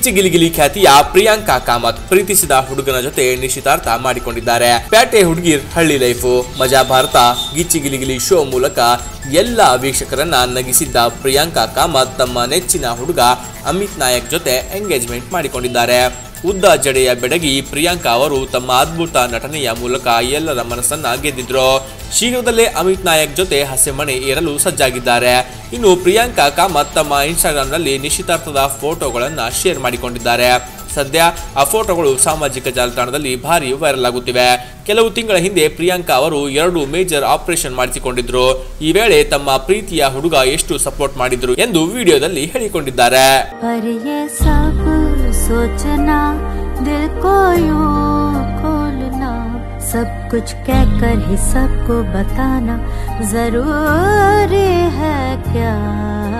ಗಿಚ್ಚಿ ಗಿಲಿಗಿಲಿ ಖ್ಯಾತಿಯ ಪ್ರಿಯಾಂಕಾ ಕಾಮತ್ ಪ್ರೀತಿಸಿದ ಹುಡುಗನ ಜೊತೆ ನಿಶ್ಚಿತಾರ್ಥ ಮಾಡಿಕೊಂಡಿದ್ದಾರೆ ಪ್ಯಾಟೆ ಹುಡುಗಿರ್ ಹಳ್ಳಿ ಲೈಫು ಮಜಾ ಭಾರತ ಗಿಚ್ಚಿ ಗಿಲಿಗಿಲಿ ಶೋ ಮೂಲಕ ಎಲ್ಲ ವೀಕ್ಷಕರನ್ನ ನಗಿಸಿದ್ದ ಪ್ರಿಯಾಂಕಾ ಕಾಮತ್ ತಮ್ಮ ನೆಚ್ಚಿನ ಹುಡುಗ ಅಮಿತ್ ನಾಯಕ್ ಜೊತೆ ಎಂಗೇಜ್ಮೆಂಟ್ ಮಾಡಿಕೊಂಡಿದ್ದಾರೆ ಉದ್ದ ಜಡೆಯ ಬೆಡಗಿ ಪ್ರಿಯಾಂಕಾ ಅವರು ತಮ್ಮ ಅದ್ಭುತ ನಟನೆಯ ಮೂಲಕ ಎಲ್ಲರ ಮನಸ್ಸನ್ನ ಗೆದ್ದಿದ್ರು ಶೀಘ್ರದಲ್ಲೇ ಅಮಿತ್ ನಾಯಕ್ ಜೊತೆ ಹಸೆಮಣೆ ಏರಲು ಸಜ್ಜಾಗಿದ್ದಾರೆ ಇನ್ನು ಪ್ರಿಯಾಂಕಾ ಕಾಮತ್ ತಮ್ಮ ಇನ್ಸ್ಟಾಗ್ರಾಂನಲ್ಲಿ ನಿಶ್ಚಿತಾರ್ಥದ ಫೋಟೋಗಳನ್ನ ಶೇರ್ ಮಾಡಿಕೊಂಡಿದ್ದಾರೆ ಸದ್ಯ ಆ ಫೋಟೋಗಳು ಸಾಮಾಜಿಕ ಜಾಲತಾಣದಲ್ಲಿ ಭಾರಿ ವೈರಲ್ ಆಗುತ್ತಿವೆ ಕೆಲವು ತಿಂಗಳ ಹಿಂದೆ ಪ್ರಿಯಾಂಕಾ ಅವರು ಎರಡು ಮೇಜರ್ ಆಪರೇಷನ್ ಮಾಡಿಸಿಕೊಂಡಿದ್ರು ಈ ವೇಳೆ ತಮ್ಮ ಪ್ರೀತಿಯ ಹುಡುಗ ಎಷ್ಟು ಸಪೋರ್ಟ್ ಮಾಡಿದ್ರು ಎಂದು ವಿಡಿಯೋದಲ್ಲಿ ಹೇಳಿಕೊಂಡಿದ್ದಾರೆ पर ये सब सोचना दिल को यूं खोलना सब कुछ कहकर ही सबको बताना जरूरी है क्या